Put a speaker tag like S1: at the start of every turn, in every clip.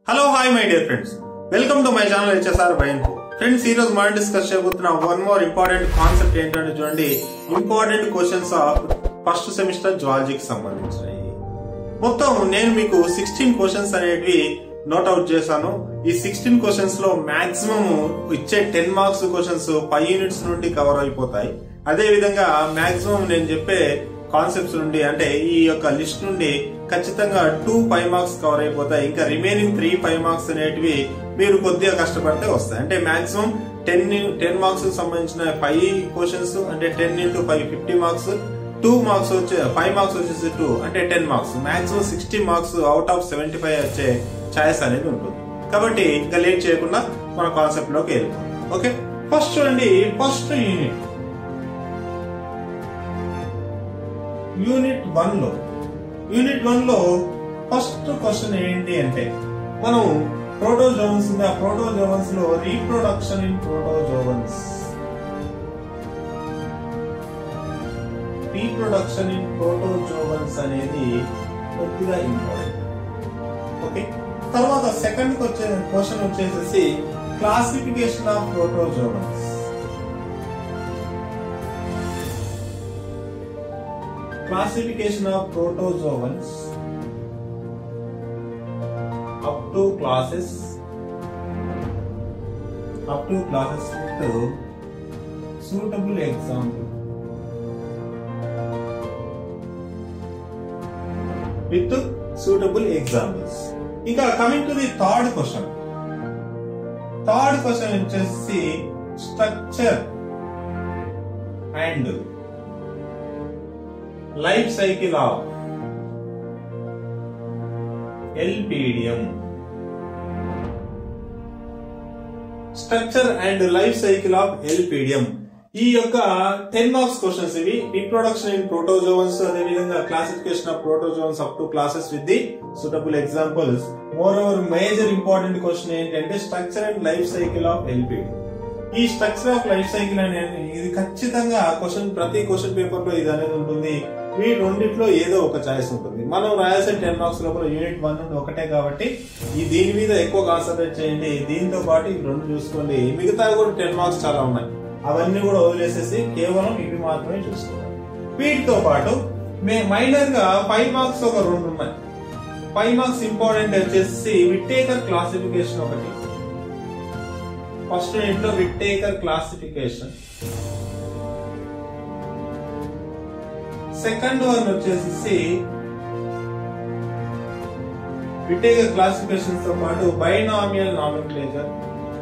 S1: Hello hi my dear friends welcome to my channel HSR బైన్ friends ఈ రోజు మనం డిస్కస్ చేయబోతున్న వన్ మోర్ ఇంపార్టెంట్ కాన్సెప్ట్ ఏంటంటే చూడండి important questions of first semester జువాలజీకి సంబంధించినవి మొత్తం నేను మీకు సిక్స్టీన్ క్వశ్చన్స్ అనేటివి నోట్అవుట్ చేశాను ఈ సిక్స్టీన్ క్వశ్చన్స్ లో మాక్సిమం ఇచ్చే ten marks questions five units నుండి కవర్ అయిపోతాయి అదే విధంగా మాక్సిమం నేను చెప్పే కాన్సెప్ట్స్ నుండి అంటే ఈ యొక్క లిస్ట్ నుండి ఖచ్చితంగా టూ ఫైవ్ మార్క్స్ కవర్ అయిపోతాయి ఇంకా రిమైనింగ్ త్రీ ఫైవ్ మార్క్స్ అనేటివి మీరు కొద్దిగా కష్టపడితే వస్తాయి అంటే మాక్సిమం టెన్ టెన్ మార్క్స్ సంబంధించిన ఫైవ్ క్వశ్చన్స్ అంటే ten into five fifty marks two marks వచ్చే ఫైవ్ మార్క్స్ వచ్చేసి టూ అంటే ten marks maximum sixty marks out of seventy five వచ్చే ఛాయిస్ అనేది ఉంటుంది కాబట్టి ఇంకా లేట్ చేయకుండా మన కాన్సెప్ట్ లోకి వెళ్తాం ఓకే ఫస్ట్ చూడండి ఫస్ట్ యూనిట్ యూనిట్ వన్ లో యూనిట్ వన్ లో ఫస్ట్ క్వశ్చన్ ఏంటి అంటే మనం ప్రోటోజోవన్స్ ఉంది ఆ ప్రోటోజోవన్స్ లో reproduction in protozoans reproduction in protozoans అనేది కొద్దిగా ఇంపార్టెంట్ ఓకే తర్వాత సెకండ్ వచ్చే క్వశ్చన్ వచ్చేసేసి classification of protozoans classification of protozoans up to classes up to classes with suitable example with suitable examples ఇంకా coming to the third question third question వచ్చేసి structure and life cycle of elphidium structure and life cycle of elphidium ఈ యొక్క ten marks questions ఇవి reproduction in protozoans అదే విధంగా classification of protozoans up to classes with the suitable examples more over major important question ఏంటంటే structure and life cycle of elphidium ఈ structure of life cycle అనేది ఇది ఖచ్చితంగా question ప్రతి question paper లో ఇది అనేది ఉంటుంది ఈ రెండిట్లో ఏదో ఒక చాయిస్ ఉంటుంది మనం రాయాల్సిన టెన్ మార్క్స్ లోపల యూనిట్ వన్ నుండి ఒకటే కాబట్టి ఈ దీని మీద ఎక్కువ కాన్సన్ట్రేట్ చేయండి దీంతో పాటు ఈ రెండు చూసుకోండి మిగతా కూడా టెన్ మార్క్స్ చాలా ఉన్నాయి అవన్నీ కూడా వదిలేసేసి కేవలం ఇవి మాత్రమే చూసుకోవాలి వీటితో పాటు మైనర్ గా ఫైవ్ మార్క్స్ ఒక రెండు ఉన్నాయి ఫైవ్ మార్క్స్ ఇంపార్టెంట్ వచ్చేసి విట్టేకర్ క్లాసిఫికేషన్ ఒకటి ఫస్ట్ యూనిట్ లో విట్టేకర్ క్లాసిఫికేషన్ సెకండ్ వన్ వచ్చేసి విట్టేకర్ క్లాసిఫికేషన్ తో పాటు బైనామియల్ నామిక్లేచర్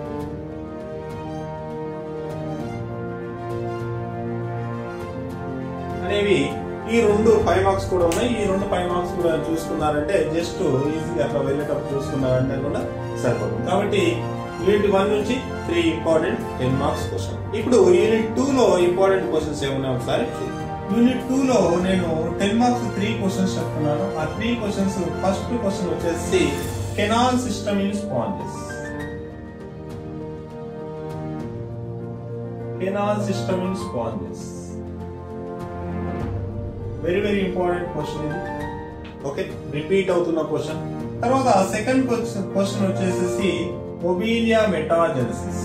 S1: అనేవి ఈ రెండు ఫైవ్ మార్క్స్ కూడా ఉన్నాయి ఈ రెండు ఫైవ్ మార్క్స్ కూడా చూసుకున్నారంటే జస్ట్ ఈజీగా అట్లా వెళ్ళేటప్పుడు చూసుకున్నారంటే కూడా సరిపోతుంది కాబట్టి యూనిట్ వన్ నుంచి three important ten marks question ఇప్పుడు యూనిట్ టూ లో ఇంపార్టెంట్ క్వశ్చన్స్ ఏమున్నాయి ఒకసారి యూనిట్ టూ లో నేను టెన్ మార్క్స్ త్రీ క్వశ్చన్స్ చెప్తున్నాను ఆ త్రీ క్వశ్చన్స్ ఫస్ట్ క్వశ్చన్ వచ్చేసి canal system in sponges canal system in sponges very very important question ఇది ఓకే రిపీట్ అవుతున్న క్వశ్చన్ తర్వాత సెకండ్ క్వశ్చన్ వచ్చేసి ఒబీలియా మెటాజెనసిస్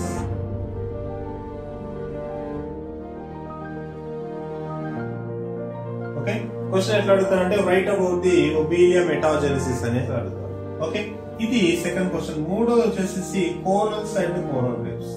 S1: ఓకే క్వశ్చన్ ఎట్లా అడుగుతారంటే write about the Obelia metagenesis అనేది అడుగుతారు ఓకే ఇది సెకండ్ క్వశ్చన్ మూడోది వచ్చేసి corals and coral reefs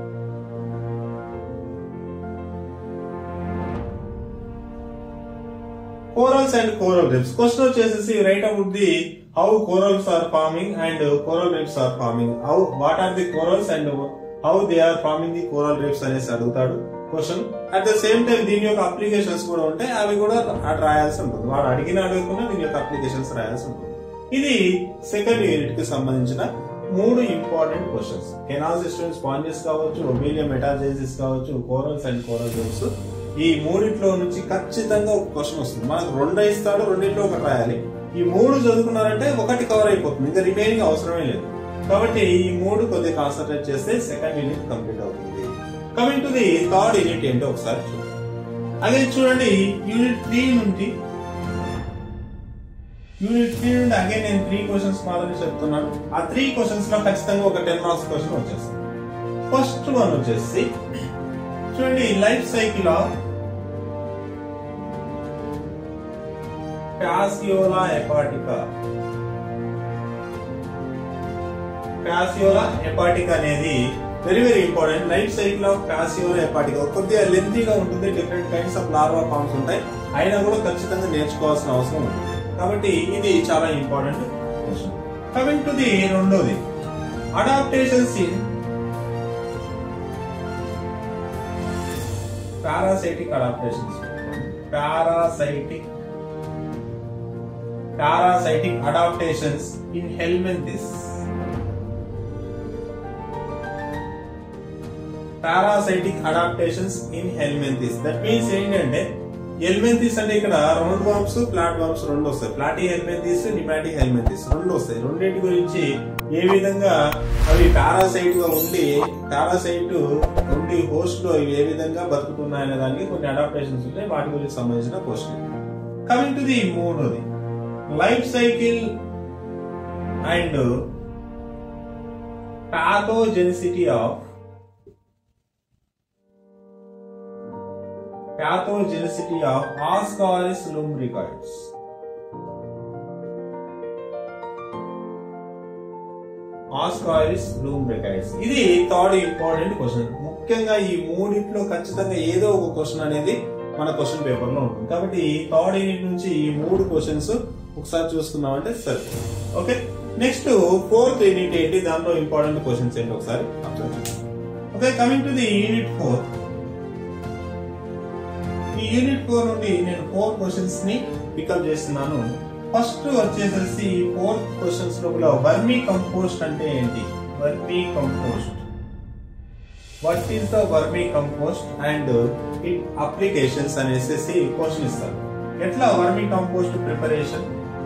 S1: corals and coral reefs question వచ్చేసి write about the how corals are forming and coral reefs are farming how what are the corals and how they are forming the coral reefs అనేసి అడుగుతాడు question at the same time దీని యొక్క applications కూడా ఉంటాయి అవి కూడా రాయాల్సి ఉంటుంది వాడు అడిగిన అడగకుండా దీని యొక్క అప్లికేషన్స్ రాయాల్సి ఉంటుంది ఇది సెకండ్ యూనిట్ కి సంబంధించిన మూడు important questions canal system sponges కావచ్చు ఒబీలియా మెటాజైసిస్ కావచ్చు కోరల్స్ అండ్ కోరల్ రేప్స్ ఈ మూడిట్లో నుంచి ఖచ్చితంగా ఒక క్వశ్చన్ వస్తుంది మనకు రెండు ఇస్తాడు రెండింటిలో ఒకటి రాయాలి ఈ మూడు చదువుకున్నారంటే ఒకటి కవర్ అయిపోతుంది ఇంకా రిమైనింగ్ అవసరమే లేదు కాబట్టి ఈ మూడు కొద్దిగా కాన్సన్ట్రేట్ చేస్తే సెకండ్ యూనిట్ కంప్లీట్ అవుతుంది coming to the third unit ఏంటో ఒకసారి చూద్దాం అదే చూడండి యూనిట్ త్రీ నుండి యూనిట్ త్రీ నుండి అగైన్ నేను త్రీ క్వశ్చన్స్ మాత్రమే చెప్తున్నాను ఆ త్రీ క్వశ్చన్స్ లో ఖచ్చితంగా ఒక టెన్ మార్క్స్ క్వశ్చన్ వచ్చేస్తుంది ఫస్ట్ వన్ వచ్చేసి చూడండి life cycle of Fasciola hepatica Fasciola hepatica అనేది very very important life cycle of Fasciola hepatica కొద్దిగా లెంతీగా ఉంటుంది different kinds of larva forms ఉంటాయి అయినా కూడా ఖచ్చితంగా నేర్చుకోవాల్సిన అవసరం ఉంది కాబట్టి ఇది చాలా important question coming to the రెండోది adaptations in parasitic adaptations parasitic parasitic adaptations in helminthes. Parasitic adaptations in helminthes. That means ఏంటంటే హెల్మెంతిస్ అంటే ఇక్కడ రౌండ్ వామ్స్ ఫ్లాట్ వామ్స్ రెండు వస్తాయి ఫ్లాటీ హెల్మెంతిస్ నిమాటిక్ హెల్మెంతిస్ రెండు వస్తాయి రెండింటి గురించి ఏ విధంగా అవి పారాసైట్ గా ఉండి పారాసైట్ ఉండి హోస్ట్ లో ఇవి ఏ విధంగా బతుకుతున్నాయనే దానికి కొన్ని అడాప్టేషన్స్ ఉంటాయి వాటి గురించి సంబంధించిన క్వశ్చన్ కమింగ్ టు ది మూడోది life cycle and pathogenicity of pathogenicity of Ascaris lumbricoides Ascaris lumbricoides ఇది థర్డ్ ఇంపార్టెంట్ క్వశ్చన్ ముఖ్యంగా ఈ మూడిట్లో ఖచ్చితంగా ఏదో ఒక క్వశ్చన్ అనేది మన క్వశ్చన్ పేపర్ లో ఉంటుంది కాబట్టి థర్డ్ యూనిట్ నుంచి ఈ మూడు క్వశ్చన్స్ ఒకసారి చూసుకున్నామంటే సరే ఓకే నెక్స్ట్ ఫోర్త్ యూనిట్ ఏంటి దాంట్లో ఇంపార్టెంట్ క్వశ్చన్స్ ఏంటి ఒకసారి okay coming to the unit four ఈ యూనిట్ ఫోర్ నుండి నేను ఫోర్ క్వశ్చన్స్ ని పికప్ చేస్తున్నాను ఫస్ట్ వచ్చేసేసి ఫోర్త్ క్వశ్చన్స్ లోపల వర్మీ కంపోస్ట్ అంటే ఏంటి vermicompost what is the vermicompost and it applications అనేసి క్వశ్చన్ ఇస్తారు ఎట్లా vermicompost preparation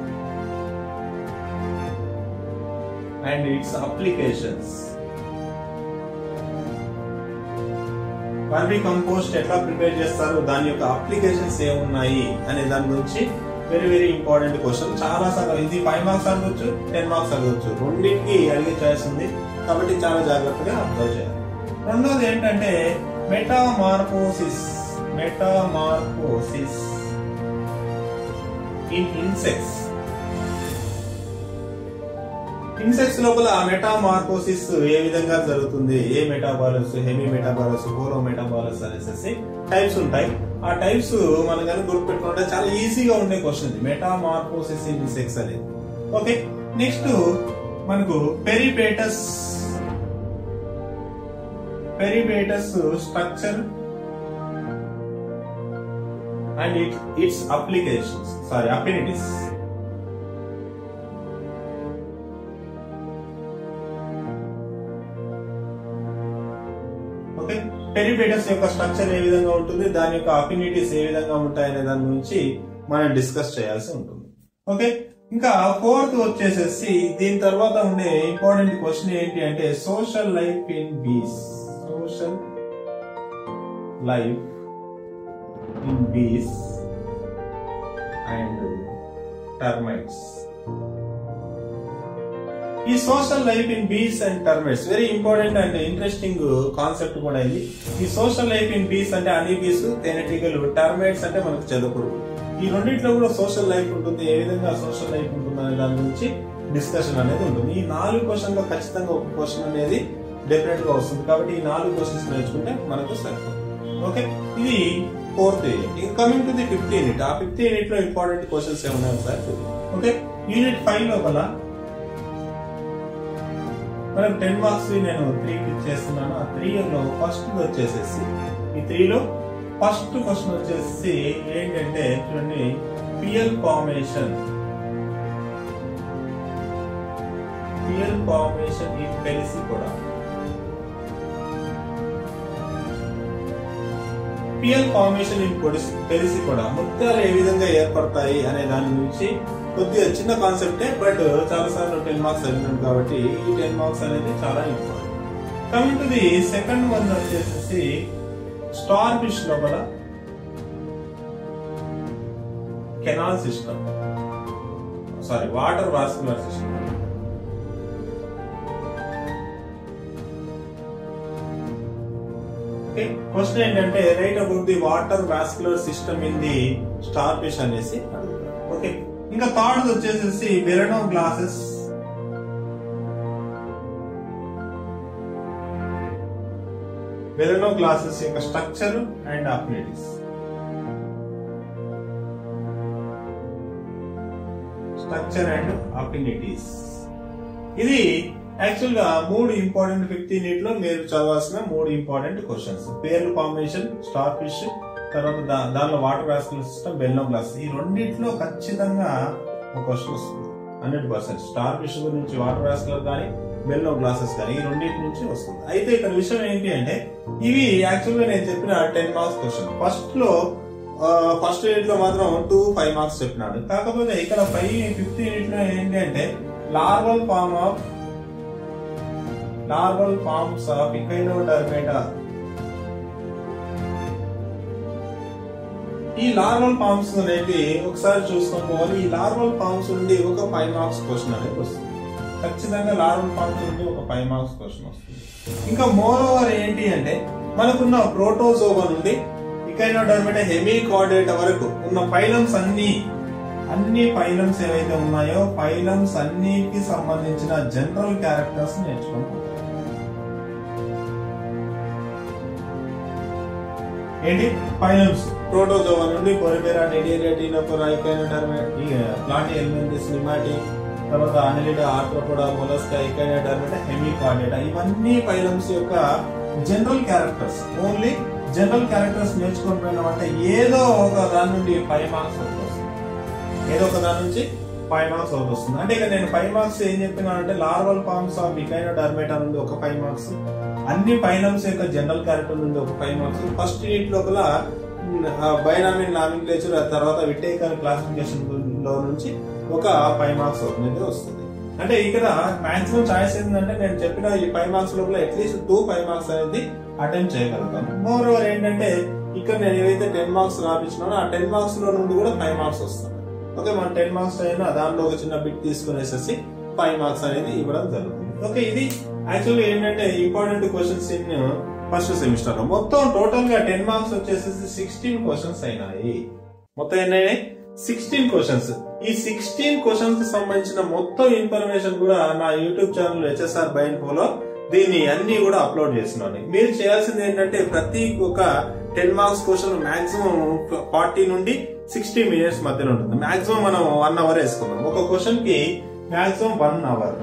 S1: and its applications vermicompost ఎట్లా ప్రిపేర్ చేస్తారు దాని యొక్క అప్లికేషన్స్ ఏమున్నాయి అనే దాని గురించి వెరీ వెరీ ఇంపార్టెంట్ క్వశ్చన్ చాలా సార్లు ఇది ఫైవ్ మార్క్స్ అడగచ్చు టెన్ మార్క్స్ అడగచ్చు రెండింటికి అడిగే చాయిస్ ఉంది కాబట్టి చాలా జాగ్రత్తగా అబ్జర్వ్ చేయాలి రెండోది ఏంటంటే metamorphosis metamorphosis in insects insects లోపల మెటామార్కోసిస్ ఏ విధంగా జరుగుతుంది ఏ మెటాబాలస్ హెమీ మెటాబాలస్ హోరో మెటాబాలస్ అనేసి టైప్స్ ఉంటాయి ఆ టైప్స్ మనం కనుక గుర్తుపెట్టుకుంటే చాలా ఈజీగా ఉండే క్వశ్చన్ ఇది మెటామార్కోసిస్ ఇన్ ఇన్సెక్ట్స్ అనేది ఓకే నెక్స్ట్ మనకు Peripatus Peripatus structure and it its applications sorry affinities okay Peripatus యొక్క స్ట్రక్చర్ ఏ విధంగా ఉంటుంది దాని యొక్క అఫినిటీస్ ఏ విధంగా ఉంటాయి అనే దాని గురించి మనం డిస్కస్ చేయాల్సి ఉంటుంది ఓకే ఇంకా ఫోర్త్ వచ్చేసేసి దీని తర్వాత ఉండే ఇంపార్టెంట్ క్వశ్చన్ ఏంటి అంటే social life in bees social life in bees and termites ఈ social life in bees and termites very important and interesting concept కూడా ఇది ఈ సోషల్ లైఫ్ ఇన్ బీస్ అంటే అనీ బీస్ తేనెటీగలు టర్మైట్స్ అంటే మనకు చదువుకురు ఈ రెండింటిలో కూడా సోషల్ లైఫ్ ఉంటుంది ఏ విధంగా సోషల్ లైఫ్ ఉంటుంది అనే దాని గురించి డిస్కషన్ అనేది ఉంటుంది ఈ నాలుగు క్వశ్చన్ లో ఖచ్చితంగా ఒక క్వశ్చన్ అనేది డెఫినెట్ గా వస్తుంది కాబట్టి ఈ నాలుగు క్వశ్చన్స్ నేర్చుకుంటే మనకు సరిపోతుంది ఓకే ఇది fourth unit coming to the fifth unit ఆ ఫిఫ్త్ యూనిట్ లో ఇంపార్టెంట్ క్వశ్చన్స్ ఏమున్నాయి ఒకసారి చూద్దాం ఓకే యూనిట్ ఫైవ్ లోపల మనకు టెన్ మార్క్స్ నేను త్రీ పిక్ చేస్తున్నాను ఆ త్రీ లో ఫస్ట్ వచ్చేసేసి ఈ త్రీలో ఫస్ట్ క్వశ్చన్ వచ్చేసి ఏంటంటే చూడండి పిఎల్ ఫార్మేషన్ పిఎల్ ఫార్మేషన్ ఈ తెలిసి కూడా పిఎల్ ఫార్మేషన్ ఇన్ తెలిసి కూడా ముత్యాలు ఏ విధంగా ఏర్పడతాయి అనే దాని గురించి కొద్దిగా చిన్న కాన్సెప్టే బట్ చాలా సార్లు టెన్ మార్క్స్ అడిగినాం కాబట్టి ఈ టెన్ మార్క్స్ అనేది చాలా important coming to the second one వచ్చేసి స్టార్ ఫిష్ లోపల canal system sorry water vascular system okay question ఏంటంటే write about the water vascular system in the starfish అనేసి అడుగుతారు ఓకే ఇంకా థర్డ్ వచ్చేసేసి బెరనో గ్లాసెస్ బెరనో గ్లాసెస్ యొక్క structure and affinities structure and affinities ఇది actual గా మూడు important fifteen లో మీరు చదవాల్సిన మూడు ఇంపార్టెంట్ క్వశ్చన్స్ పేర్లు కాంబినేషన్ స్టార్ ఫిష్ తర్వాత దా- దానిలో water vascular system Balanoglossus ఈ రెండిట్లో ఖచ్చితంగా ఒక క్వశ్చన్ వస్తుంది హండ్రెడ్ పర్సెంట్ స్టార్ ఫిష్ గురించి వాటర్ వాస్కులర్ కానీ బెల్లో గ్లాసెస్ కానీ ఈ రెండింటి నుంచి వస్తుంది అయితే ఇక్కడ విషయం ఏంటి అంటే ఇవి యాక్చువల్ గా నేను చెప్పిన టెన్ మార్క్స్ క్వశ్చన్ ఫస్ట్ లో ఫస్ట్ యూనిట్ లో మాత్రం టూ ఫైవ్ మార్క్స్ చెప్పినాడు కాకపోతే ఇక్కడ ఫైవ్ ఫిఫ్త్ యూనిట్ లో ఏంటి అంటే larval form of larval forms of Echinodermata ఈ లార్వల్ ఫార్మ్స్ అనేది ఒకసారి చూసుకొని పోవాలి ఈ లార్వల్ ఫార్మ్స్ నుండి ఒక ఫైవ్ మార్క్స్ క్వశ్చన్ అనేది వస్తుంది ఖచ్చితంగా లార్వల్ ఫార్మ్స్ నుండి ఒక ఫైవ్ మార్క్స్ క్వశ్చన్ వస్తుంది ఇంకా మోర్ ఓవర్ ఏంటి అంటే మనకున్న ప్రోటోజోవా నుండి ఇకైనోడర్మేటా హెమీ కార్డేటా వరకు ఉన్న ఫైలమ్స్ అన్ని అన్ని ఫైలమ్స్ ఏవైతే ఉన్నాయో ఫైలమ్స్ అన్నిటికి సంబంధించిన జనరల్ క్యారెక్టర్స్ నేర్చుకుంటాం ఏంటి ఫైలమ్స్ ప్రోటోజోవా నుండి పొరిపేరా నిడియేరియా టీనోఫోరా ప్లాంటి ఎలిమెంట్స్ నిమాటి తర్వాత Annelida Arthropoda Mollusca Echinodermata Hemichordata ఇవన్నీ ఫైలమ్స్ యొక్క general characters only general characters నేర్చుకొని పోయినామంటే ఏదో ఒక దాని నుండి ఫైవ్ మార్క్స్ వస్తుంది ఏదో ఒక దాని నుంచి ఫైవ్ మార్క్స్ అవుట్ వస్తుంది అంటే ఇక నేను ఫైవ్ మార్క్స్ ఏం చెప్పినానంటే larval forms of Echinodermata నుండి ఒక ఫైవ్ మార్క్స్ అన్ని ఫైలమ్స్ యొక్క జనరల్ క్యారెక్టర్ నుండి ఒక ఫైవ్ మార్క్స్ ఫస్ట్ యూనిట్ లోపల బైనామిన్ నామిక్లేచర్ తర్వాత విటేకర్ క్లాసిఫికేషన్ లో నుంచి ఒక ఫైవ్ మార్క్స్ అనేది వస్తుంది అంటే ఇక్కడ మాక్సిమం చాయిస్ ఏంటంటే నేను చెప్పిన ఈ ఫైవ్ మార్క్స్ లోపల అట్లీస్ట్ టూ ఫైవ్ మార్క్స్ అనేది అటెంప్ట్ చేయగలుగుతాను మోర్ ఓవర్ ఏంటంటే ఇక్కడ నేను ఏవైతే టెన్ మార్క్స్ రాపించినానో ఆ టెన్ మార్క్స్ లో నుండి కూడా ఫైవ్ మార్క్స్ వస్తాయి ఓకే మన టెన్ మార్క్స్ అయినా దాంట్లో ఒక చిన్న బిట్ తీసుకునేసేసి ఫైవ్ మార్క్స్ అనేది ఇవ్వడం జరుగుతుంది ఓకే ఇది యాక్చువల్లీ ఏంటంటే important questions in first semester లో మొత్తం టోటల్ గా టెన్ మార్క్స్ వచ్చేసేసి సిక్స్టీన్ క్వశ్చన్స్ అయినాయి మొత్తం ఎన్నైనాయి సిక్స్టీన్ క్వశ్చన్స్ ఈ సిక్స్టీన్ క్వశ్చన్స్ కి సంబంధించిన మొత్తం ఇన్ఫర్మేషన్ కూడా నా యూట్యూబ్ ఛానల్ హెచ్ఎస్ఆర్ బైన్ ఫోలో దీన్ని అన్ని కూడా అప్లోడ్ చేస్తున్నాను మీరు చేయాల్సింది ఏంటంటే ప్రతి ఒక్క ten marks question maximum forty నుండి సిక్స్టీ మినిట్స్ మధ్యలో ఉంటుంది మాక్సిమం మనం వన్ అవర్ వేసుకుందాం ఒక క్వశ్చన్ కి maximum one hour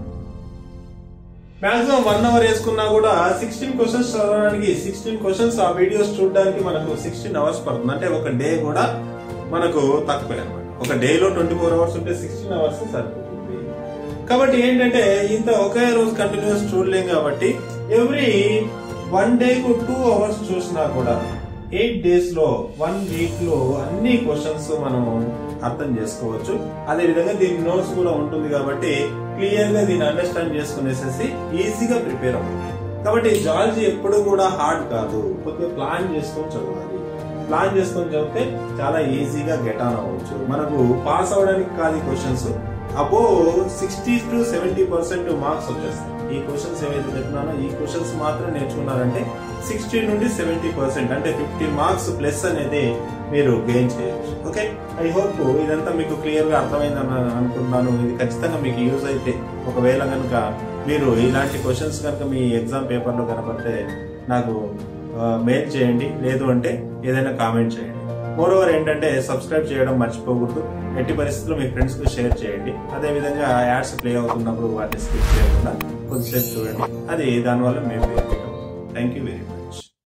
S1: maximum one hour వేసుకున్నా కూడా సిక్స్టీన్ క్వశ్చన్స్ చదవడానికి సిక్స్టీన్ క్వశ్చన్స్ ఆ వీడియోస్ చూడడానికి మనకు సిక్స్టీన్ అవర్స్ పడుతుంది అంటే ఒక డే కూడా మనకు తక్కువే అనమాట ఒక డే లో ట్వంటీ ఫోర్ అవర్స్ ఉంటే సిక్స్టీన్ అవర్స్ సరిపోతుంది కాబట్టి ఏంటంటే ఇంత ఒకే రోజు కంటిన్యూస్ చూడలేం కాబట్టి ఎవ్రీ వన్ డే కు టూ అవర్స్ చూసినా కూడా ఎయిట్ డేస్ లో వన్ వీక్ లో అన్ని క్వశ్చన్స్ మనం అర్థం చేసుకోవచ్చు అదే విధంగా దీని నోట్స్ కూడా ఉంటుంది కాబట్టి క్లియర్ గా దీన్ని అండర్స్టాండ్ చేసుకునేసేసి ఈజీగా ప్రిపేర్ అవ్వాలి కాబట్టి జాలజీ ఎప్పుడు కూడా హార్డ్ కాదు కొద్దిగా ప్లాన్ చేసుకొని చదవాలి ప్లాన్ చేసుకొని చదివితే చాలా ఈజీగా గెట్ ఆన్ అవ్వచ్చు మనకు పాస్ అవడానికి కాదు ఈ క్వశ్చన్స్ అబో sixty to seventy percent marks వచ్చేస్తాయి ఈ క్వశ్చన్స్ ఏవైతే చెప్పినానో ఈ క్వశ్చన్స్ మాత్రం నేర్చుకున్నారంటే సిక్స్టీ నుండి సెవెంటీ పర్సెంట్ అంటే ఫిఫ్టీ మార్క్స్ ప్లస్ అనేది మీరు గెయిన్ చేయొచ్చు ఓకే ఐ హోప్ ఇదంతా మీకు క్లియర్ గా అర్థమైందని అనుకుంటున్నాను ఇది ఖచ్చితంగా మీకు యూజ్ అయితే ఒకవేళ కనుక మీరు ఇలాంటి క్వశ్చన్స్ కనుక మీ ఎగ్జామ్ పేపర్ లో కనపడితే నాకు మెయిల్ చేయండి లేదు అంటే ఏదైనా కామెంట్ చేయండి మోర్ ఓవర్ ఏంటంటే సబ్స్క్రైబ్ చేయడం మర్చిపోకూడదు ఎట్టి పరిస్థితుల్లో మీ ఫ్రెండ్స్ కు షేర్ చేయండి అదే విధంగా యాడ్స్ ప్లే అవుతున్నప్పుడు వాటిని స్కిప్ చేయకుండా కొంచెంసేపు చూడండి అది దానివల్ల మేము థ్యాంక్ యూ వెరీ మచ్